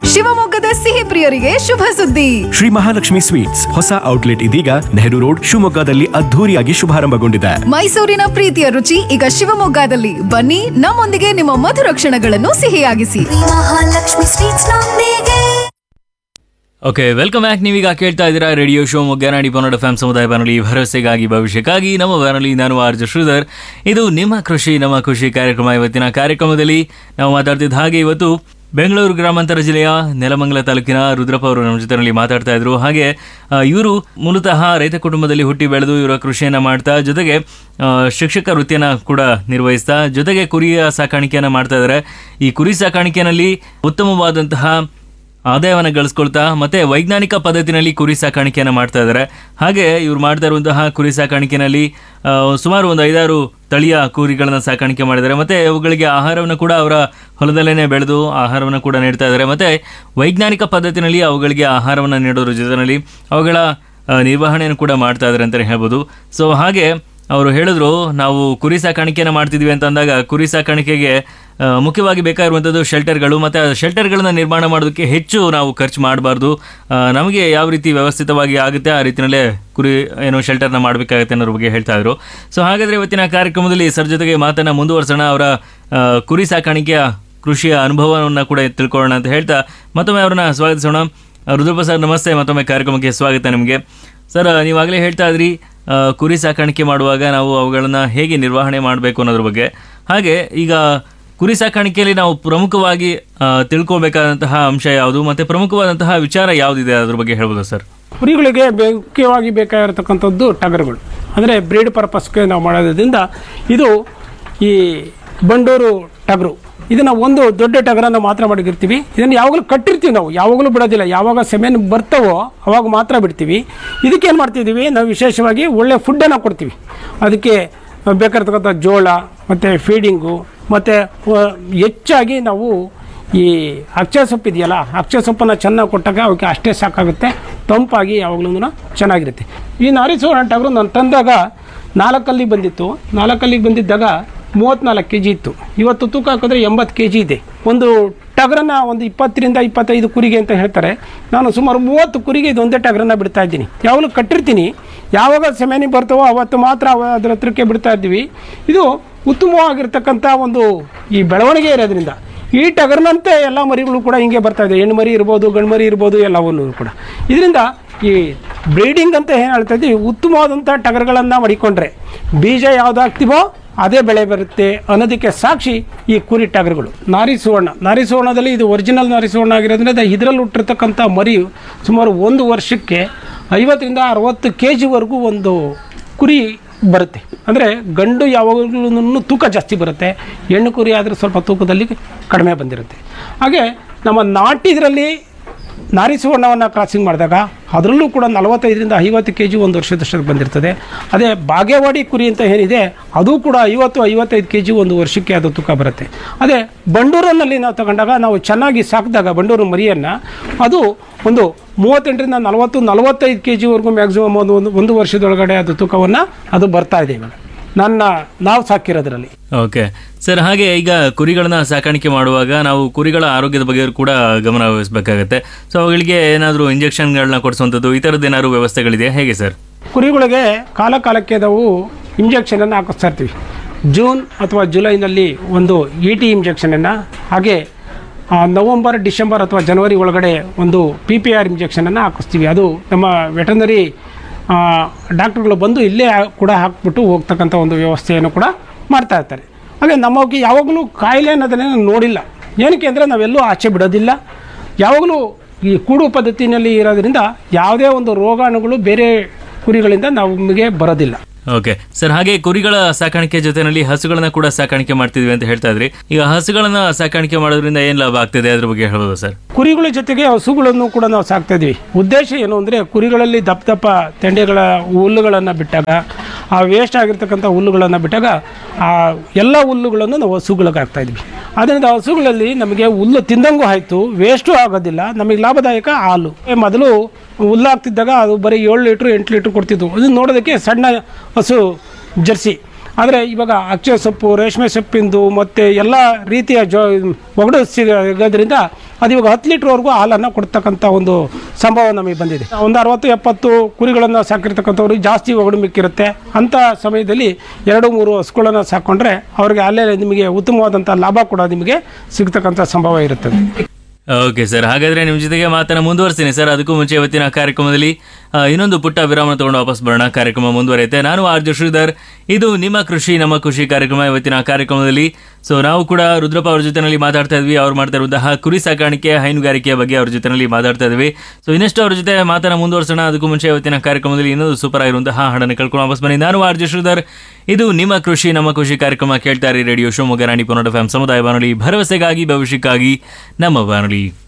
ಶಿವಮೊಗ್ಗದ ಸಿಹಿ ಪ್ರಿಯರಿಗೆ ಶುಭ ಸುದ್ದಿ ಶ್ರೀ ಮಹಾಲಕ್ಷ್ಮಿ ಸ್ವೀಟ್ಸ್ ಹೊಸ ಔಟ್ಲೆಟ್ ಇದೀಗ ನೆಹರು ರೋಡ್ ಶಿವಮೊಗ್ಗದಲ್ಲಿ ಅದ್ಧೂರಿಯಾಗಿ ಶುಭಾರಂಭಗೊಂಡಿದೆ ಮೈಸೂರಿನ ಪ್ರೀತಿಯ ರುಚಿ ಈಗ ಶಿವಮೊಗ್ಗದಲ್ಲಿ ಬನ್ನಿ ನಮ್ಮೊಂದಿಗೆ ನಿಮ್ಮ ಮಧುರ ಕ್ಷಣಗಳನ್ನು ಸಿಹಿಯಾಗಿಸಿ ಮಹಾಲಕ್ಷ್ಮಿ ಸ್ವೀಟ್ಸ್ ನೊಂದಿಗೆ ಓಕೆ ವೆಲ್ಕಮ್ ಬ್ಯಾಕ್ ನೀವೀಗ ಕೇಳ್ತಾ ಇದ್ದೀರಾ ರೇಡಿಯೋ ಶೋ ಮೊಗ್ಗನಾಡಿ ಕನ್ನಡ ಫ್ಯಾಮ್ ಸಮುದಾಯ ಬಾನುಲಿ ಭರವಸೆಗಾಗಿ ಭವಿಷ್ಯಕ್ಕಾಗಿ ನಮ್ಮ ಬಾನುಲಿ ನಾನು ಆರ್ಜ ಶ್ರೀಧರ್ ಇದು ನಿಮ್ಮ ಕೃಷಿ ನಮ್ಮ ಖುಷಿ ಕಾರ್ಯಕ್ರಮ ಇವತ್ತಿನ ಕಾರ್ಯಕ್ರಮದಲ್ಲಿ ನಾವು ಮಾತಾಡ್ತಿದ್ದ ಹಾಗೆ ಇವತ್ತು ಬೆಂಗಳೂರು ಗ್ರಾಮಾಂತರ ಜಿಲ್ಲೆಯ ನೆಲಮಂಗಲ ತಾಲೂಕಿನ ರುದ್ರಪ್ಪ ಅವರು ನಮ್ಮ ಜೊತೆನಲ್ಲಿ ಮಾತಾಡ್ತಾ ಇದ್ರು ಹಾಗೆ ಇವರು ಮೂಲತಃ ರೈತ ಕುಟುಂಬದಲ್ಲಿ ಹುಟ್ಟಿ ಬೆಳೆದು ಇವರ ಕೃಷಿಯನ್ನ ಮಾಡ್ತಾ ಜೊತೆಗೆ ಆ, ಶಿಕ್ಷಕ ವೃತ್ತಿಯನ್ನ ಕೂಡ ನಿರ್ವಹಿಸ್ತಾ ಜೊತೆಗೆ ಕುರಿಯ ಸಾಕಾಣಿಕೆಯನ್ನ ಮಾಡ್ತಾ ಇದ್ದಾರೆ ಈ ಕುರಿ ಸಾಕಾಣಿಕೆಯಲ್ಲಿ ಉತ್ತಮವಾದಂತಹ ಆದಾಯವನ್ನು ಗಳಿಸ್ಕೊಳ್ತಾ ಮತ್ತೆ ವೈಜ್ಞಾನಿಕ ಪದ್ಧತಿನಲ್ಲಿ ಕುರಿ ಸಾಕಾಣಿಕೆಯನ್ನು ಮಾಡ್ತಾ ಇದ್ದಾರೆ ಹಾಗೆ ಇವ್ರು ಮಾಡ್ತಾ ಇರುವಂತಹ ಕುರಿ ಸಾಕಾಣಿಕೆನಲ್ಲಿ ಆ, ಸುಮಾರು ಒಂದು ಐದಾರು ತಳಿಯ ಕುರಿಗಳನ್ನ ಸಾಕಾಣಿಕೆ ಮಾಡಿದ್ದಾರೆ ಮತ್ತೆ ಅವುಗಳಿಗೆ ಆಹಾರವನ್ನು ಕೂಡ ಅವರ ಹೊಲದಲ್ಲೇನೆ ಬೆಳೆದು ಆಹಾರವನ್ನು ಕೂಡ ನೀಡ್ತಾ ಇದ್ದಾರೆ ಮತ್ತೆ ವೈಜ್ಞಾನಿಕ ಪದ್ಧತಿನಲ್ಲಿ ಅವುಗಳಿಗೆ ಆಹಾರವನ್ನು ನೀಡೋದ್ರ ಜೊತೆಯಲ್ಲಿ ಅವುಗಳ ಆ, ನಿರ್ವಹಣೆಯನ್ನು ಕೂಡ ಮಾಡ್ತಾ ಇದ್ದಾರೆ ಅಂತಲೇ ಹೇಳ್ಬೋದು ಸೊ ಹಾಗೆ ಅವರು ಹೇಳಿದ್ರು ನಾವು ಕುರಿ ಸಾಕಾಣಿಕೆಯನ್ನು ಮಾಡ್ತಿದ್ವಿ ಅಂತ ಅಂದಾಗ ಕುರಿ ಸಾಕಾಣಿಕೆಗೆ ಆ, ಮುಖ್ಯವಾಗಿ ಬೇಕಾಗಿರುವಂಥದ್ದು ಶೆಲ್ಟರ್ಗಳು ಮತ್ತು ಆ ಶೆಲ್ಟರ್ಗಳನ್ನ ನಿರ್ಮಾಣ ಮಾಡೋದಕ್ಕೆ ಹೆಚ್ಚು ನಾವು ಖರ್ಚು ಮಾಡಬಾರ್ದು ನಮಗೆ ಯಾವ ರೀತಿ ವ್ಯವಸ್ಥಿತವಾಗಿ ಆಗುತ್ತೆ ಆ ರೀತಿಯಲ್ಲೇ ಕುರಿ ಏನು ಶೆಲ್ಟರ್ನ ಮಾಡಬೇಕಾಗುತ್ತೆ ಅನ್ನೋದ್ರ ಬಗ್ಗೆ ಹೇಳ್ತಾ ಇದ್ರು ಸೊ ಹಾಗಾದರೆ ಇವತ್ತಿನ ಕಾರ್ಯಕ್ರಮದಲ್ಲಿ ಸರ್ ಜೊತೆಗೆ ಮಾತನ್ನು ಮುಂದುವರ್ಸೋಣ ಅವರ ಆ, ಕುರಿ ಸಾಕಾಣಿಕೆಯ ಕೃಷಿಯ ಅನುಭವವನ್ನು ಕೂಡ ತಿಳ್ಕೊಳ್ಳೋಣ ಅಂತ ಹೇಳ್ತಾ ಮತ್ತೊಮ್ಮೆ ಅವ್ರನ್ನ ಸ್ವಾಗತಿಸೋಣ ರುದ್ರಪ್ಪ ಸರ್ ನಮಸ್ತೆ ಮತ್ತೊಮ್ಮೆ ಕಾರ್ಯಕ್ರಮಕ್ಕೆ ಸ್ವಾಗತ ನಿಮಗೆ ಸರ್ ನೀವಾಗಲೇ ಹೇಳ್ತಾ ಇದ್ರಿ ಆ, ಕುರಿ ಸಾಕಾಣಿಕೆ ಮಾಡುವಾಗ ನಾವು ಅವುಗಳನ್ನು ಹೇಗೆ ನಿರ್ವಹಣೆ ಮಾಡಬೇಕು ಅನ್ನೋದ್ರ ಬಗ್ಗೆ ಹಾಗೆ ಈಗ ಕುರಿ ಸಾಕಾಣಿಕೆಯಲ್ಲಿ ನಾವು ಪ್ರಮುಖವಾಗಿ ಆ, ತಿಳ್ಕೊಳ್ಬೇಕಾದಂತಹ ಅಂಶ ಯಾವುದು ಮತ್ತು ಪ್ರಮುಖವಾದಂತಹ ವಿಚಾರ ಯಾವುದಿದೆ ಅದ್ರ ಬಗ್ಗೆ ಹೇಳ್ಬೋದು ಸರ್ ಕುರಿಗಳಿಗೆ ಬೆ- ಮುಖ್ಯವಾಗಿ ಬೇಕಾಗಿರತಕ್ಕಂಥದ್ದು ಟಗರುಗಳು ಅಂದರೆ ಬ್ರೀಡ್ ಪರ್ಪಸ್ಗೆ ನಾವು ಮಾಡೋದ್ರಿಂದ ಇದು ಈ ಬಂಡೂರು ಟಗರು ಇದನ್ನು ಒಂದು ದೊಡ್ಡ ಟಗರನ್ನು ಮಾತ್ರ ಮಾಡಿರ್ತೀವಿ ಇದನ್ನು ಯಾವಾಗಲೂ ಕಟ್ಟಿರ್ತೀವಿ ನಾವು ಯಾವಾಗಲೂ ಬಿಡೋದಿಲ್ಲ ಯಾವಾಗ ಸೆಮೆನ್ ಬರ್ತವೋ ಅವಾಗ ಮಾತ್ರ ಬಿಡ್ತೀವಿ ಇದಕ್ಕೆ ಏನು ಮಾಡ್ತಿದ್ದೀವಿ ನಾವು ವಿಶೇಷವಾಗಿ ಒಳ್ಳೆ ಫುಡ್ಡನ್ನು ಕೊಡ್ತೀವಿ ಅದಕ್ಕೆ ಬೇಕಾಗಿರ್ತಕ್ಕಂಥ ಜೋಳ ಮತ್ತು ಫೀಡಿಂಗು ಮತ್ತು ಹೆಚ್ಚಾಗಿ ನಾವು ಈ ಅಕ್ಷಯ ಸೊಪ್ಪು ಇದೆಯಲ್ಲ ಅಕ್ಷಯ ಸೊಪ್ಪನ್ನು ಚೆನ್ನಾಗಿ ಕೊಟ್ಟಾಗ ಅವಕ್ಕೆ ಅಷ್ಟೇ ಸಾಕಾಗುತ್ತೆ ತಂಪಾಗಿ ಯಾವಾಗಲೂ ಚೆನ್ನಾಗಿರುತ್ತೆ ಈ ನಾರಿಸುವರ್ಣ ಟಗರು ನಾನು ತಂದಾಗ ನಾಲ್ಕಲ್ಲಿ ಬಂದಿತ್ತು ನಾಲ್ಕಲ್ಲಿಗೆ ಬಂದಿದ್ದಾಗ ಮೂವತ್ತ್ನಾಲ್ಕು ಕೆ ಜಿ ಇತ್ತು ಇವತ್ತು ತೂಕ ಹಾಕಿದ್ರೆ ಎಂಬತ್ತು ಕೆ ಜಿ ಇದೆ ಒಂದು ಟಗರನ್ನ ಒಂದು ಇಪ್ಪತ್ತರಿಂದ ಇಪ್ಪತ್ತೈದು ಕುರಿಗೆ ಅಂತ ಹೇಳ್ತಾರೆ ನಾನು ಸುಮಾರು ಮೂವತ್ತು ಕುರಿಗೆ ಇದೊಂದೇ ಟಗರನ್ನ ಬಿಡ್ತಾ ಇದ್ದೀನಿ ಯಾವಾಗಲೂ ಕಟ್ಟಿರ್ತೀನಿ ಯಾವಾಗ ಸೆಮೆನಿ ಬರ್ತವೋ ಅವತ್ತು ಮಾತ್ರ ಅವ ಅದರ ಹತ್ರಕ್ಕೆ ಬಿಡ್ತಾ ಇದ್ದೀವಿ ಇದು ಉತ್ತಮವಾಗಿರ್ತಕ್ಕಂಥ ಒಂದು ಈ ಬೆಳವಣಿಗೆ ಇರೋದ್ರಿಂದ ಈ ಟಗರ್ನಂತೆ ಎಲ್ಲ ಮರಿಗಳು ಕೂಡ ಹಿಂಗೆ ಬರ್ತಾ ಇದೆ ಹೆಣ್ಣು ಮರಿ ಇರ್ಬೋದು ಗಂಡು ಮರಿ ಇರ್ಬೋದು ಎಲ್ಲವನ್ನೂ ಕೂಡ ಇದರಿಂದ ಈ ಬ್ರೀಡಿಂಗ್ ಅಂತ ಏನು ಹೇಳ್ತಾ ಇದ್ದೀವಿ ಉತ್ತಮವಾದಂಥ ಟಗರ್ಗಳನ್ನು ಮಡಿಕೊಂಡ್ರೆ ಬೀಜ ಯಾವ್ದು ಹಾಕ್ತೀವೋ ಅದೇ ಬೆಳೆ ಬರುತ್ತೆ ಅನ್ನೋದಕ್ಕೆ ಸಾಕ್ಷಿ ಈ ಕುರಿ ಟಗರುಗಳು ನಾರಿ ಸುವರ್ಣ ನಾರಿ ಸುವರ್ಣದಲ್ಲಿ ಇದು ಒರಿಜಿನಲ್ ನಾರಿ ಸುವರ್ಣ ಆಗಿರೋದ್ರಿಂದ ಇದರಲ್ಲಿ ಹುಟ್ಟಿರ್ತಕ್ಕಂಥ ಮರಿ ಸುಮಾರು ಒಂದು ವರ್ಷಕ್ಕೆ ಐವತ್ತರಿಂದ ಅರವತ್ತು ಕೆ ಜಿವರೆಗೂ ಒಂದು ಕುರಿ ಬರುತ್ತೆ ಅಂದರೆ ಗಂಡು ಯಾವಾಗಲೂ ತೂಕ ಜಾಸ್ತಿ ಬರುತ್ತೆ ಹೆಣ್ಣು ಕುರಿ ಆದರೆ ಸ್ವಲ್ಪ ತೂಕದಲ್ಲಿ ಕಡಿಮೆ ಬಂದಿರುತ್ತೆ ಹಾಗೆ ನಮ್ಮ ನಾಟಿದ್ರಲ್ಲಿ ನಾರಿ ಸುವರ್ಣವನ್ನು ಕ್ರಾಸಿಂಗ್ ಮಾಡಿದಾಗ ಅದರಲ್ಲೂ ಕೂಡ ನಲವತ್ತೈದರಿಂದ ಐವತ್ತು ಕೆ ಜಿ ಒಂದು ವರ್ಷದಷ್ಟಕ್ಕೆ ಬಂದಿರ್ತದೆ ಅದೇ ಬಾಗೇವಾಡಿ ಕುರಿ ಅಂತ ಏನಿದೆ ಅದು ಕೂಡ ಐವತ್ತು ಐವತ್ತೈದು ಕೆ ಜಿ ಒಂದು ವರ್ಷಕ್ಕೆ ಅದು ತೂಕ ಬರುತ್ತೆ ಅದೇ ಬಂಡೂರಿನಲ್ಲಿ ನಾವು ತಗೊಂಡಾಗ ನಾವು ಚೆನ್ನಾಗಿ ಸಾಕಿದಾಗ ಬಂಡೂರು ಮರಿಯನ್ನು ಅದು ಒಂದು ಮೂವತ್ತೆಂಟರಿಂದ ನಲವತ್ತು ನಲವತ್ತೈದು ಕೆ ಜಿವರೆಗೂ ಮ್ಯಾಕ್ಸಿಮಮ್ ಒಂದು ಒಂದು ಒಂದು ವರ್ಷದೊಳಗಡೆ ಅದು ತೂಕವನ್ನು ಅದು ಬರ್ತಾ ಇದೆ ಇವಾಗ ನನ್ನ ನಾವು ಸಾಕಿರೋದ್ರಲ್ಲಿ ಓಕೆ ಸರ್ ಹಾಗೆ ಈಗ ಕುರಿಗಳನ್ನ ಸಾಕಾಣಿಕೆ ಮಾಡುವಾಗ ನಾವು ಕುರಿಗಳ ಆರೋಗ್ಯದ ಬಗ್ಗೆ ಕೂಡ ಗಮನ ವಹಿಸಬೇಕಾಗತ್ತೆ ಸೊ ಅವುಗಳಿಗೆ ಏನಾದರೂ ಇಂಜೆಕ್ಷನ್ಗಳನ್ನ ಕೊಡಿಸುವಂಥದ್ದು ಈ ಥರದ್ದು ಏನಾದ್ರು ವ್ಯವಸ್ಥೆಗಳಿದೆಯಾ ಹೇಗೆ ಸರ್ ಕುರಿಗಳಿಗೆ ಕಾಲ ಕಾಲಕ್ಕೆ ನಾವು ಇಂಜೆಕ್ಷನನ್ನು ಹಾಕಿಸ್ತಾ ಇರ್ತೀವಿ ಜೂನ್ ಅಥವಾ ಜುಲೈನಲ್ಲಿ ಒಂದು ಇ ಟಿ ಇಂಜೆಕ್ಷನನ್ನು ಹಾಗೆ ಆ, ನವಂಬರ್ ಡಿಸೆಂಬರ್ ಅಥವಾ ಜನವರಿ ಒಳಗಡೆ ಒಂದು ಪಿ ಪಿ ಆರ್ ಇಂಜೆಕ್ಷನನ್ನು ಹಾಕಿಸ್ತೀವಿ ಅದು ನಮ್ಮ ವೆಟನರಿ ಡಾಕ್ಟ್ರುಗಳು ಬಂದು ಇಲ್ಲೇ ಹಾ- ಕೂಡ ಹಾಕ್ಬಿಟ್ಟು ಹೋಗ್ತಕ್ಕಂಥ ಒಂದು ವ್ಯವಸ್ಥೆಯನ್ನು ಕೂಡ ಮಾಡ್ತಾ ಇರ್ತಾರೆ ಹಾಗೆ ನಮಗೆ ಯಾವಾಗಲೂ ಕಾಯಿಲೆ ಅನ್ನೋದನ್ನೇ ನೋಡಿಲ್ಲ ಏನಕ್ಕೆ ಅಂದರೆ ನಾವೆಲ್ಲೂ ಆಚೆ ಬಿಡೋದಿಲ್ಲ ಯಾವಾಗಲೂ ಈ ಕೂಡು ಪದ್ಧತಿನಲ್ಲಿ ಇರೋದ್ರಿಂದ ಯಾವುದೇ ಒಂದು ರೋಗಾಣುಗಳು ಬೇರೆ ಕುರಿಗಳಿಂದ ನಮಗೆ ಬರೋದಿಲ್ಲ ಓಕೆ ಸರ್ ಹಾಗೆ ಕುರಿಗಳ ಸಾಕಾಣಿಕೆ ಜೊತೆನಲ್ಲಿ ಹಸುಗಳನ್ನ ಕೂಡ ಸಾಕಾಣಿಕೆ ಮಾಡ್ತಿದ್ವಿ ಅಂತ ಹೇಳ್ತಾ ಇದ್ರಿ ಈಗ ಹಸುಗಳನ್ನ ಸಾಕಾಣಿಕೆ ಮಾಡೋದ್ರಿಂದ ಏನ್ ಲಾಭ ಆಗ್ತಿದೆ ಅದ್ರ ಬಗ್ಗೆ ಹೇಳ್ಬೋದು ಸರ್ ಕುರಿಗಳ ಜೊತೆಗೆ ಹಸುಗಳನ್ನು ಕೂಡ ನಾವು ಸಾಕ್ತಾ ಇದ್ವಿ ಉದ್ದೇಶ ಏನು ಅಂದರೆ ಕುರಿಗಳಲ್ಲಿ ದಪ್ಪ ದಪ್ಪ ತೆಂಡೆಗಳ ಹುಲ್ಲುಗಳನ್ನು ಬಿಟ್ಟಾಗ ಆ ವೇಸ್ಟ್ ಆಗಿರ್ತಕ್ಕಂಥ ಹುಲ್ಲುಗಳನ್ನು ಬಿಟ್ಟಾಗ ಆ ಎಲ್ಲ ಹುಲ್ಲುಗಳನ್ನು ನಾವು ಹಸುಗಳಿಗೆ ಹಾಕ್ತಾ ಇದ್ವಿ ಅದರಿಂದ ಹಸುಗಳಲ್ಲಿ ನಮಗೆ ಹುಲ್ಲು ತಿಂದಂಗೂ ಆಯಿತು ವೇಸ್ಟು ಆಗೋದಿಲ್ಲ ನಮಗೆ ಲಾಭದಾಯಕ ಹಾಲು ಏ, ಮೊದಲು ಹುಲ್ಲು ಹಾಕ್ತಿದ್ದಾಗ ಅದು ಬರೀ ಏಳು ಲೀಟ್ರ್ ಎಂಟು ಲೀಟ್ರ್ ಕೊಡ್ತಿದ್ವು ಅದನ್ನ ನೋಡೋದಕ್ಕೆ ಸಣ್ಣ ಹಸು ಜರ್ಸಿ ಆದರೆ ಇವಾಗ ಅಕ್ಷಯ ಸೊಪ್ಪು ರೇಷ್ಮೆ ಸೊಪ್ಪಿಂದು ಮತ್ತು ಎಲ್ಲ ರೀತಿಯ ಜೋ ಒಗಡು ಸಿಗೋದ್ರಿಂದ ಅದು ಇವಾಗ ಹತ್ತು ಲೀಟ್ರ್ವರೆಗೂ ಹಾಲನ್ನು ಕೊಡ್ತಕ್ಕಂಥ ಒಂದು ಸಂಭವ ನಮಗೆ ಬಂದಿದೆ ಒಂದು ಅರವತ್ತು ಎಪ್ಪತ್ತು ಕುರಿಗಳನ್ನು ಸಾಕಿರ್ತಕ್ಕಂಥವ್ರಿಗೆ ಜಾಸ್ತಿ ಒಗಡು ಮಿಕ್ಕಿರುತ್ತೆ ಅಂಥ ಸಮಯದಲ್ಲಿ ಎರಡು ಮೂರು ಹಸುಗಳನ್ನು ಸಾಕೊಂಡ್ರೆ ಅವ್ರಿಗೆ ಅಲ್ಲೇ ನಿಮಗೆ ಉತ್ತಮವಾದಂಥ ಲಾಭ ಕೂಡ ನಿಮಗೆ ಸಿಗ್ತಕ್ಕಂಥ ಸಂಭವ ಇರುತ್ತದೆ ಓಕೆ ಸರ್ ಹಾಗಾದ್ರೆ ನಿಮ್ಮ ಜೊತೆಗೆ ಮಾತನ್ನ ಮುಂದುವರಿಸ್ತೀನಿ ಸರ್ ಅದಕ್ಕೂ ಮುಂಚೆ ಇವತ್ತಿನ ಕಾರ್ಯಕ್ರಮದಲ್ಲಿ ಆ, ಇನ್ನೊಂದು ಪುಟ್ಟ ವಿರಾಮ ತಗೊಂಡು ವಾಪಸ್ ಬರೋಣ ಕಾರ್ಯಕ್ರಮ ಮುಂದುವರಿಯುತ್ತೆ ನಾನು ಆರ್ಜು ಶ್ರೀಧರ್ ಇದು ನಿಮ್ಮ ಕೃಷಿ ನಮ್ಮ ಕೃಷಿ ಕಾರ್ಯಕ್ರಮ ಇವತ್ತಿನ ಕಾರ್ಯಕ್ರಮದಲ್ಲಿ ಸೊ ನಾವು ಕೂಡ ರುದ್ರಪ್ಪ ಅವ್ರ ಜೊತೆನಲ್ಲಿ ಮಾತಾಡ್ತಾ ಇದ್ವಿ ಅವ್ರು ಮಾಡ್ತಾ ಇರುವಂತಹ ಕುರಿ ಸಾಕಾಣಿಕೆ ಹೈನುಗಾರಿಕೆಯ ಬಗ್ಗೆ ಅವ್ರ ಜೊತೆನಲ್ಲಿ ಮಾತಾಡ್ತಾ ಇದ್ವಿ ಸೊ ಇನ್ನಷ್ಟು ಅವ್ರ ಜೊತೆ ಮಾತನ್ನ ಮುಂದುವರಿಸೋಣ ಅದಕ್ಕೂ ಮುಂಚೆ ಇವತ್ತಿನ ಕಾರ್ಯಕ್ರಮದಲ್ಲಿ ಇನ್ನೊಂದು ಸೂಪರ್ ಆಗಿರುವಂತಹ ಹಾಡನ್ನು ಕೇಳ್ಕೊಂಡು ವಾಪಸ್ ಬನ್ನಿ ನಾನು ಆರ್ಜು ಶ್ರೀಧರ್ ಇದು ನಿಮ್ಮ ಕೃಷಿ ನಮ್ಮ ಕೃಷಿ ಕಾರ್ಯಕ್ರಮ ಕೇಳ್ತಾ ಇರಿ ರೇಡಿಯೋ ಶಿವಮೊಗ್ಗ ರಾಣಿ ಪೊನ್ನಡ ಫ್ಯಾಮ್ ಸಮುದಾಯ ಬಾನುಲಿ ಭರವಸೆಗಾಗಿ ಭವಿಷ್ಯಕ್ಕಾಗಿ ನಮ್ಮ ಬಾನುಲಿ